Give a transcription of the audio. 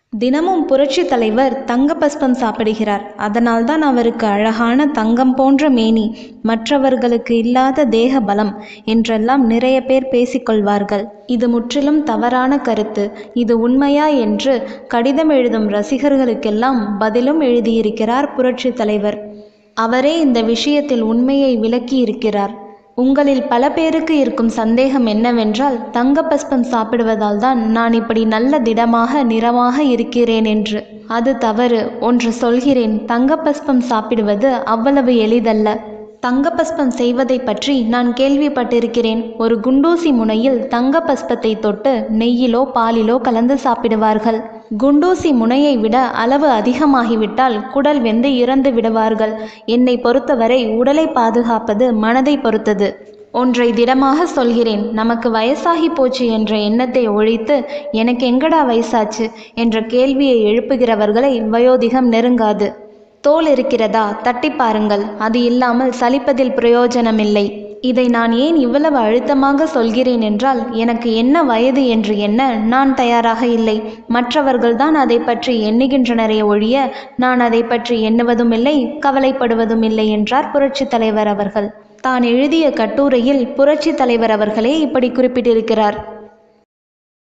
தினமும் புரட்சி தலைவர் தங்க பஸ்பம் சாப்பிடுகிறார் அதனால்தான் அவருக்கு அழகான தங்கம் போன்ற மேனி மற்றவர்களுக்கு இல்லாத தேக பலம் என்றெல்லாம் நிறைய பேர் பேசிக்கொள்வார்கள் இது முற்றிலும் தவறான கருத்து இது உண்மையா என்று கடிதம் எழுதும் ரசிகர்களுக்கெல்லாம் பதிலும் எழுதியிருக்கிறார் புரட்சி தலைவர் அவரே இந்த விஷயத்தில் உண்மையை விளக்கியிருக்கிறார் உங்களில் பல பேருக்கு இருக்கும் சந்தேகம் என்னவென்றால் தங்க பஸ்பம் சாப்பிடுவதால் தான் நான் இப்படி நல்ல திடமாக நிறமாக இருக்கிறேன் என்று அது தவறு ஒன்று சொல்கிறேன் தங்க பஸ்பம் சாப்பிடுவது அவ்வளவு எளிதல்ல தங்க பஸ்பம் செய்வதை பற்றி நான் கேள்விப்பட்டிருக்கிறேன் ஒரு குண்டூசி முனையில் தங்க பஸ்பத்தை தொட்டு நெய்யிலோ பாலிலோ கலந்து சாப்பிடுவார்கள் குண்டூசி முனையை விட அளவு அதிகமாகிவிட்டால் குடல் வெந்து இறந்து விடுவார்கள் என்னை பொறுத்தவரை உடலை பாதுகாப்பது மனதை பொறுத்தது ஒன்றை திடமாக சொல்கிறேன் நமக்கு வயசாகி போச்சு என்ற எண்ணத்தை ஒழித்து எனக்கு எங்கடா வயசாச்சு என்ற கேள்வியை எழுப்புகிறவர்களை வயோதிகம் நெருங்காது தோல் இருக்கிறதா தட்டி பாருங்கள் அது இல்லாமல் சலிப்பதில் பிரயோஜனமில்லை இதை நான் ஏன் இவ்வளவு அழுத்தமாக சொல்கிறேன் என்றால் எனக்கு என்ன வயது என்று எண்ண நான் தயாராக இல்லை மற்றவர்கள்தான் அதை பற்றி எண்ணுகின்றனரே ஒழிய நான் அதை பற்றி எண்ணுவதும் இல்லை கவலைப்படுவதும் இல்லை என்றார் புரட்சி தலைவர் அவர்கள் தான் எழுதிய கட்டுரையில் புரட்சி தலைவர் அவர்களே இப்படி குறிப்பிட்டிருக்கிறார்